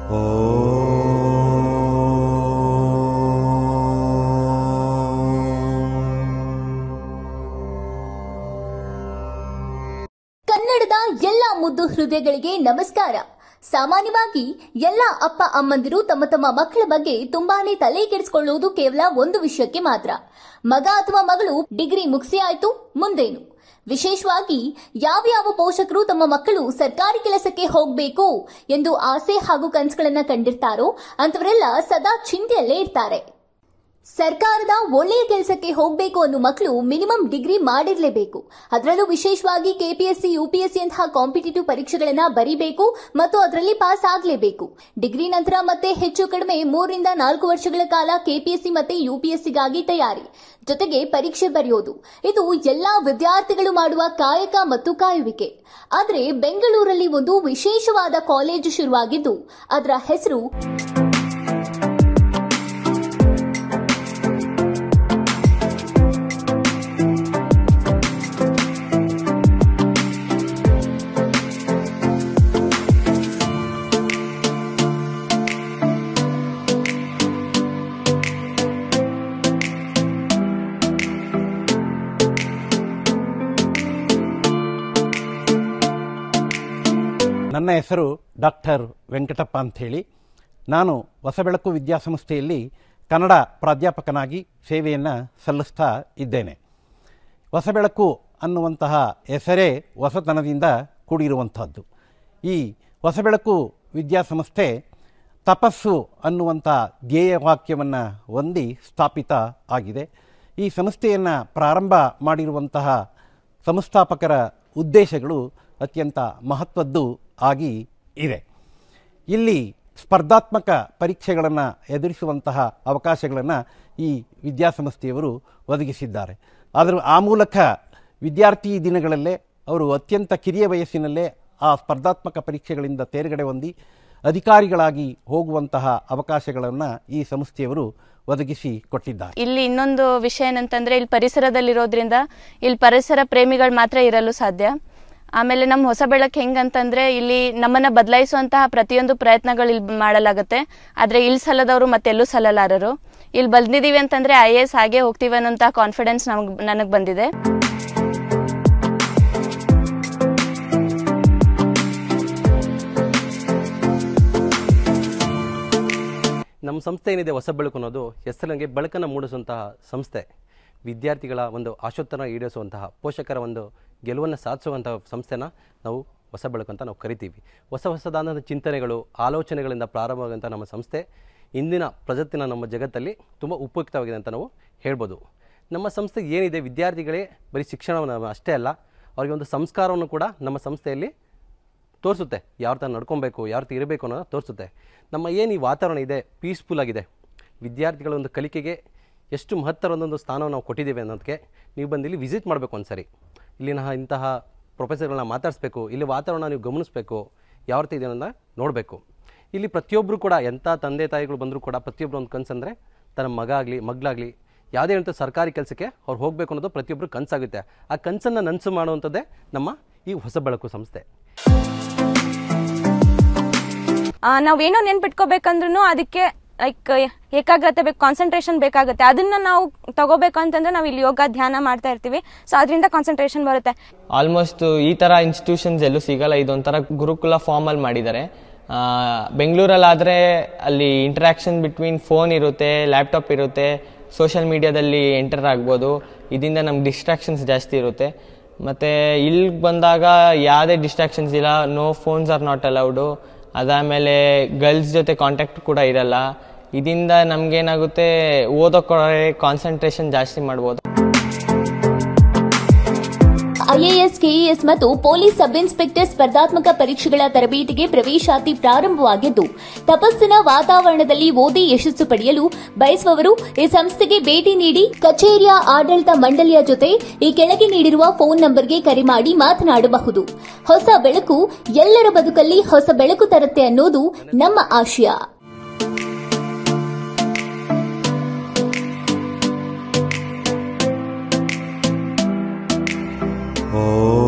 ಕನ್ನಡದ ಎಲ್ಲ ಮುದ್ದು ಹೃದಯಗಳಿಗೆ ನಮಸ್ಕಾರ ಸಾಮಾನ್ಯವಾಗಿ ಎಲ್ಲ ಅಪ್ಪ ಅಮ್ಮಂದಿರು ತಮ್ಮ ತಮ್ಮ ಮಕ್ಕಳ ಬಗ್ಗೆ ತುಂಬಾನೇ ತಲೆ ಕೆಡಿಸಿಕೊಳ್ಳುವುದು ಕೇವಲ ಒಂದು ವಿಷಯಕ್ಕೆ ಮಾತ್ರ ಮಗ ಅಥವಾ ಮಗಳು ಡಿಗ್ರಿ ಮುಗಿಸಿ ಆಯ್ತು ಮುಂದೇನು ವಿಶೇಷವಾಗಿ ಯಾವ ಯಾವ ಪೋಷಕರು ತಮ್ಮ ಮಕ್ಕಳು ಸರ್ಕಾರಿ ಕೆಲಸಕ್ಕೆ ಹೋಗಬೇಕು ಎಂದು ಆಸೆ ಹಾಗೂ ಕನಸುಗಳನ್ನ ಕಂಡಿರ್ತಾರೋ ಅಂತವರೆಲ್ಲ ಸದಾ ಚಿಂತೆಯಲ್ಲೇ ಇರ್ತಾರೆ ಸರ್ಕಾರದ ಒಳ್ಳೆಯ ಕೆಲಸಕ್ಕೆ ಹೋಗಬೇಕು ಅನ್ನೋ ಮಕ್ಕಳು ಮಿನಿಮಮ್ ಡಿಗ್ರಿ ಮಾಡಿರಲೇಬೇಕು ಅದರಲ್ಲೂ ವಿಶೇಷವಾಗಿ ಕೆಪಿಎಸ್ಸಿ ಯುಪಿಎಸ್ಸಿ ಅಂತಹ ಕಾಂಪಿಟೇಟಿವ್ ಪರೀಕ್ಷೆಗಳನ್ನ ಬರೀಬೇಕು ಮತ್ತು ಅದರಲ್ಲಿ ಪಾಸ್ ಆಗಲೇಬೇಕು ಡಿಗ್ರಿ ನಂತರ ಮತ್ತೆ ಹೆಚ್ಚು ಕಡಿಮೆ ಮೂರರಿಂದ ನಾಲ್ಕು ವರ್ಷಗಳ ಕಾಲ ಕೆಪಿಎಸ್ಸಿ ಮತ್ತೆ ಯುಪಿಎಸ್ಸಿಗಾಗಿ ತಯಾರಿ ಜೊತೆಗೆ ಪರೀಕ್ಷೆ ಬರೆಯೋದು ಇದು ಎಲ್ಲಾ ವಿದ್ಯಾರ್ಥಿಗಳು ಮಾಡುವ ಕಾಯಕ ಮತ್ತು ಕಾಯುವಿಕೆ ಆದರೆ ಬೆಂಗಳೂರಲ್ಲಿ ಒಂದು ವಿಶೇಷವಾದ ಕಾಲೇಜು ಶುರುವಾಗಿದ್ದು ಅದರ ಹೆಸರು ನನ್ನ ಹೆಸರು ಡಾಕ್ಟರ್ ವೆಂಕಟಪ್ಪ ಅಂಥೇಳಿ ನಾನು ಹೊಸಬೆಳಕು ವಿದ್ಯಾಸಂಸ್ಥೆಯಲ್ಲಿ ಕನ್ನಡ ಪ್ರಾಧ್ಯಾಪಕನಾಗಿ ಸೇವೆಯನ್ನು ಸಲ್ಲಿಸ್ತಾ ಇದ್ದೇನೆ ಹೊಸಬೆಳಕು ಅನ್ನುವಂತಹ ಹೆಸರೇ ಹೊಸತನದಿಂದ ಕೂಡಿರುವಂಥದ್ದು ಈ ಹೊಸಬೆಳಕು ವಿದ್ಯಾಸಂಸ್ಥೆ ತಪಸ್ಸು ಅನ್ನುವಂಥ ಧ್ಯೇಯವಾಕ್ಯವನ್ನು ಹೊಂದಿ ಸ್ಥಾಪಿತ ಆಗಿದೆ ಈ ಸಂಸ್ಥೆಯನ್ನು ಪ್ರಾರಂಭ ಮಾಡಿರುವಂತಹ ಸಂಸ್ಥಾಪಕರ ಉದ್ದೇಶಗಳು ಅತ್ಯಂತ ಮಹತ್ವದ್ದು ಆಗಿ ಇದೆ ಇಲ್ಲಿ ಸ್ಪರ್ಧಾತ್ಮಕ ಪರೀಕ್ಷೆಗಳನ್ನು ಎದುರಿಸುವಂತಹ ಅವಕಾಶಗಳನ್ನು ಈ ವಿದ್ಯಾಸಂಸ್ಥೆಯವರು ಒದಗಿಸಿದ್ದಾರೆ ಅದರ ಆ ಮೂಲಕ ವಿದ್ಯಾರ್ಥಿ ದಿನಗಳಲ್ಲೇ ಅವರು ಅತ್ಯಂತ ಕಿರಿಯ ವಯಸ್ಸಿನಲ್ಲೇ ಆ ಸ್ಪರ್ಧಾತ್ಮಕ ಪರೀಕ್ಷೆಗಳಿಂದ ತೇರ್ಗಡೆ ಹೊಂದಿ ಅಧಿಕಾರಿಗಳಾಗಿ ಹೋಗುವಂತಹ ಅವಕಾಶಗಳನ್ನು ಈ ಸಂಸ್ಥೆಯವರು ಒದಗಿಸಿ ಕೊಟ್ಟಿದ್ದಾರೆ ಇಲ್ಲಿ ಇನ್ನೊಂದು ವಿಷಯ ಏನಂತಂದ್ರೆ ಇಲ್ಲಿ ಪರಿಸರದಲ್ಲಿರೋದ್ರಿಂದ ಇಲ್ಲಿ ಪರಿಸರ ಪ್ರೇಮಿಗಳು ಮಾತ್ರ ಇರಲು ಸಾಧ್ಯ ಆಮೇಲೆ ನಮ್ಮ ಹೊಸ ಬೆಳಕು ಹೆಂಗಂತಂದ್ರೆ ಇಲ್ಲಿ ನಮ್ಮನ್ನ ಬದಲಾಯಿಸುವಂತಹ ಪ್ರತಿಯೊಂದು ಪ್ರಯತ್ನಗಳು ಇಲ್ಲಿ ಮಾಡಲಾಗುತ್ತೆ ಆದ್ರೆ ಇಲ್ಲಿ ಸಲ್ಲದವರು ಮತ್ತೆಲ್ಲೂ ಸಲ್ಲಲಾರರು ಇಲ್ಲಿ ಬಂದಿದೀವಿ ಅಂತಂದ್ರೆ ಐ ಎಸ್ ಹಾಗೆ ಹೋಗ್ತೀವಿ ಅನ್ನೋಂತಹ ಕಾನ್ಫಿಡೆನ್ಸ್ ನಮಗ್ ನನಗೆ ಬಂದಿದೆ ನಮ್ಮ ಸಂಸ್ಥೆ ಏನಿದೆ ಹೊಸ ಬೆಳಕು ಅನ್ನೋದು ಹೆಸರಿಗೆ ಬೆಳಕನ್ನು ಮೂಡಿಸುವಂತಹ ಸಂಸ್ಥೆ ವಿದ್ಯಾರ್ಥಿಗಳ ಒಂದು ಆಶೋತ್ತರ ಈಡೇರಿಸುವಂತಹ ಪೋಷಕರ ಒಂದು ಗೆಲುವನ್ನು ಸಾಧಿಸುವಂತಹ ಸಂಸ್ಥೆನ ನಾವು ಹೊಸ ಬೆಳಕು ಅಂತ ನಾವು ಕರಿತೀವಿ ಹೊಸ ಹೊಸದಾದ ಚಿಂತನೆಗಳು ಆಲೋಚನೆಗಳಿಂದ ಪ್ರಾರಂಭವಾಗುವಂಥ ನಮ್ಮ ಸಂಸ್ಥೆ ಇಂದಿನ ಪ್ರಜತ್ತಿನ ನಮ್ಮ ಜಗತ್ತಲ್ಲಿ ತುಂಬ ಉಪಯುಕ್ತವಾಗಿದೆ ಅಂತ ನಾವು ಹೇಳ್ಬೋದು ನಮ್ಮ ಸಂಸ್ಥೆ ಏನಿದೆ ವಿದ್ಯಾರ್ಥಿಗಳೇ ಬರೀ ಶಿಕ್ಷಣವನ್ನು ಅಷ್ಟೇ ಅಲ್ಲ ಅವರಿಗೆ ಒಂದು ಸಂಸ್ಕಾರವನ್ನು ಕೂಡ ನಮ್ಮ ಸಂಸ್ಥೆಯಲ್ಲಿ ತೋರಿಸುತ್ತೆ ಯಾವ ಥರ ನಡ್ಕೊಬೇಕು ಯಾವ ರೀತಿ ಇರಬೇಕು ಅನ್ನೋದು ತೋರಿಸುತ್ತೆ ನಮ್ಮ ಏನು ಈ ವಾತಾವರಣ ಇದೆ ಪೀಸ್ಫುಲ್ ಆಗಿದೆ ವಿದ್ಯಾರ್ಥಿಗಳ ಒಂದು ಕಲಿಕೆಗೆ ಎಷ್ಟು ಮಹತ್ತರವಾದ ಒಂದು ಸ್ಥಾನವನ್ನು ನಾವು ಕೊಟ್ಟಿದ್ದೇವೆ ಅನ್ನೋದಕ್ಕೆ ನೀವು ಬಂದು ಇಲ್ಲಿ ವಿಸಿಟ್ ಮಾಡಬೇಕು ಒಂದ್ಸರಿ ಇಲ್ಲಿನ ಇಂತಹ ಪ್ರೊಫೆಸರ್ಗಳನ್ನ ಮಾತಾಡಿಸ್ಬೇಕು ಇಲ್ಲಿ ವಾತಾವರಣ ನೀವು ಗಮನಿಸಬೇಕು ಯಾವ ರೀತಿ ಇದೆ ಅನ್ನೋದನ್ನ ನೋಡಬೇಕು ಇಲ್ಲಿ ಪ್ರತಿಯೊಬ್ಬರು ಕೂಡ ಎಂಥ ತಂದೆ ತಾಯಿಗಳು ಬಂದರೂ ಕೂಡ ಪ್ರತಿಯೊಬ್ಬರು ಒಂದು ಕನಸಂದರೆ ತನ್ನ ಮಗ ಆಗಲಿ ಮಗಳಾಗಲಿ ಯಾವುದೇ ಅಂತ ಸರ್ಕಾರಿ ಕೆಲಸಕ್ಕೆ ಅವ್ರು ಹೋಗಬೇಕು ಅನ್ನೋದು ಪ್ರತಿಯೊಬ್ಬರು ಕನಸಾಗುತ್ತೆ ಆ ಕನಸನ್ನು ನನಸು ಮಾಡುವಂಥದ್ದೇ ನಮ್ಮ ಈ ಹೊಸ ಬೆಳಕು ಸಂಸ್ಥೆ ಆ, ನಾವೇನೋ ನೆನ್ಪಿಟ್ಕೋಬೇಕಂದ್ರೂ ಅದಕ್ಕೆ ಲೈಕ್ ಏಕಾಗ್ರತೆ ಬೇಕು ಕಾನ್ಸಂಟ್ರೇಷನ್ ಬೇಕಾಗುತ್ತೆ ಅದನ್ನ ನಾವು ತಗೋಬೇಕು ಅಂತಂದ್ರೆ ನಾವು ಇಲ್ಲಿ ಯೋಗ ಧ್ಯಾನ ಮಾಡ್ತಾ ಇರ್ತೀವಿ ಸೊ ಅದರಿಂದ ಕಾನ್ಸಂಟ್ರೇಷನ್ ಬರುತ್ತೆ ಆಲ್ಮೋಸ್ಟ್ ಈ ಥರ ಇನ್ಸ್ಟಿಟ್ಯೂಷನ್ಸ್ ಎಲ್ಲೂ ಸಿಗಲ್ಲ ಇದೊಂಥರ ಗುರುಕುಲ ಫಾರ್ಮಲ್ಲಿ ಮಾಡಿದ್ದಾರೆ ಬೆಂಗಳೂರಲ್ಲಾದರೆ ಅಲ್ಲಿ ಇಂಟ್ರಾಕ್ಷನ್ ಬಿಟ್ವೀನ್ ಫೋನ್ ಇರುತ್ತೆ ಲ್ಯಾಪ್ಟಾಪ್ ಇರುತ್ತೆ ಸೋಷಿಯಲ್ ಮೀಡಿಯಾದಲ್ಲಿ ಎಂಟರ್ ಆಗ್ಬೋದು ಇದರಿಂದ ನಮ್ಗೆ ಡಿಸ್ಟ್ರಾಕ್ಷನ್ಸ್ ಜಾಸ್ತಿ ಇರುತ್ತೆ ಮತ್ತು ಇಲ್ಲಿ ಬಂದಾಗ ಯಾವುದೇ ಡಿಸ್ಟ್ರಾಕ್ಷನ್ಸ್ ಇಲ್ಲ no phones are not allowed ಅದಾದಮೇಲೆ ಗರ್ಲ್ಸ್ ಜೊತೆ ಕಾಂಟ್ಯಾಕ್ಟ್ ಕೂಡ ಇರಲ್ಲ ಇದರಿಂದ ನಮಗೇನಾಗುತ್ತೆ ಓದೋಕೆ ಕಾನ್ಸಂಟ್ರೇಷನ್ ಜಾಸ್ತಿ ಮಾಡ್ಬೋದು ಐಎಎಸ್ ಕೆಇಎಸ್ ಮತ್ತು ಪೊಲೀಸ್ ಸಬ್ ಇನ್ಸ್ಪೆಕ್ಟರ್ ಸ್ಪರ್ಧಾತ್ಮಕ ಪರೀಕ್ಷೆಗಳ ತರಬೇತಿಗೆ ಪ್ರವೇಶಾತಿ ಪ್ರಾರಂಭವಾಗಿದ್ದು ತಪಸ್ಸಿನ ವಾತಾವರಣದಲ್ಲಿ ಓದಿ ಯಶಸ್ಸು ಪಡೆಯಲು ಬಯಸುವವರು ಈ ಸಂಸ್ಥೆಗೆ ಭೇಟಿ ನೀಡಿ ಕಚೇರಿಯ ಆಡಳಿತ ಮಂಡಳಿಯ ಜೊತೆ ಈ ಕೆಳಗೆ ನೀಡಿರುವ ಫೋನ್ ನಂಬರ್ಗೆ ಕರೆ ಮಾಡಿ ಮಾತನಾಡಬಹುದು ಹೊಸ ಬೆಳಕು ಎಲ್ಲರ ಬದುಕಲ್ಲಿ ಹೊಸ ಬೆಳಕು ತರುತ್ತೆ ಅನ್ನೋದು ನಮ್ಮ ಆಶಯ ಓ